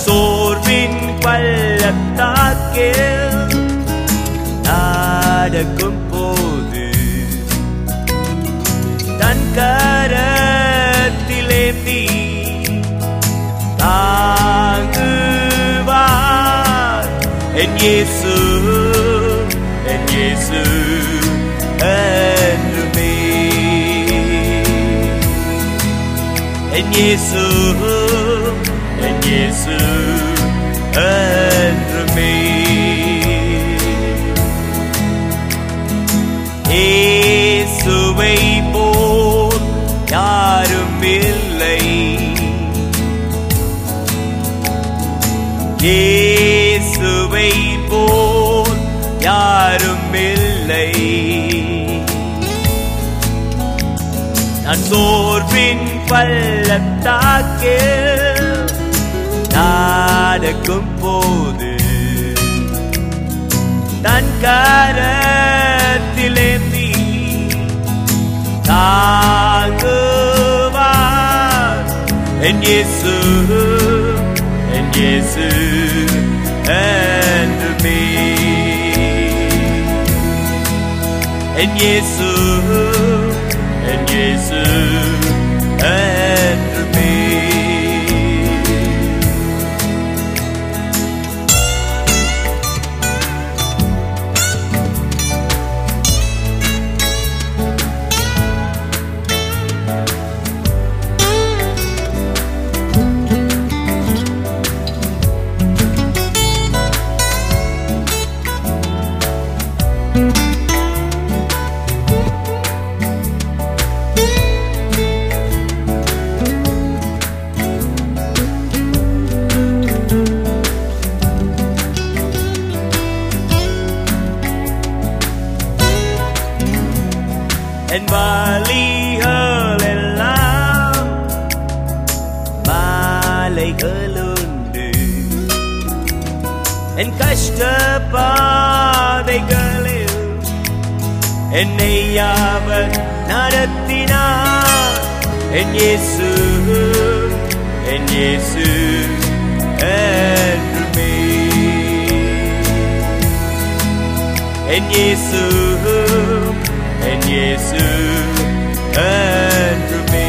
சோர்வின் பள்ளத்தாக்கில் நடக்கும் போது தன் கரத்திலேந்தி தாங்குவார் என் இயேசு என் இயேசு என்றுமே என் இயேசு என் இயேசு என்றுமே இயேசுவை போல் யாரும் இல்லை இயேசுவை போல் யாரும் இல்லை நான் சோர்வின் பள்ளத்தாக்கில் நடக்கும் போது தன் கரத்திலேந்தி தாங்குவார் என் இயேசு என் இயேசு என்றுமே என் இயேசு என் இயேசு என்றுமே என் வழிகள் எல்லாம் மாலைகளுண்டு என் கஷ்ட பாதைகளில் என்னை அவர் நடத்தினார் என் இயேசு என் இயேசு என்றுமே என் இயேசு என் இயேசு என்றுமே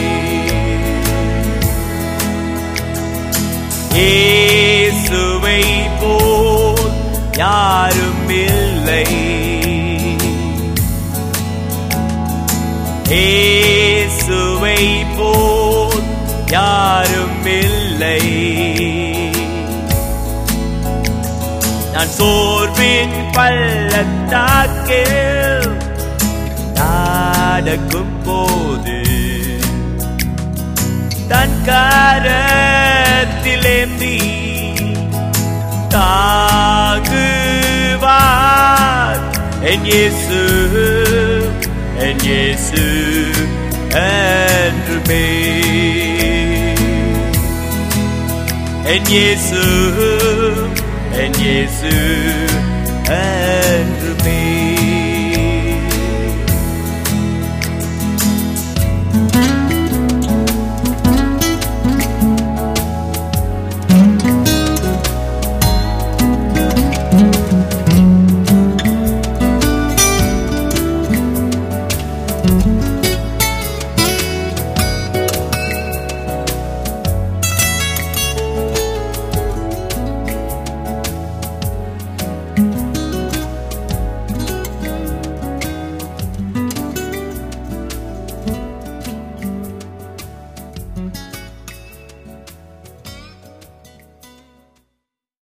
இயேசுவை போல் யாரும் இல்லை இயேசுவை போல் யாரும் இல்லை நான் சோர்வின் பள்ளத்தாக்கில் நடக்கும் போது தன் கரத்திலேந்தி தாங்குவார் என் இயேசு என் இயேசு என்றுமே என் இயேசு என் இயேசு என்றுமே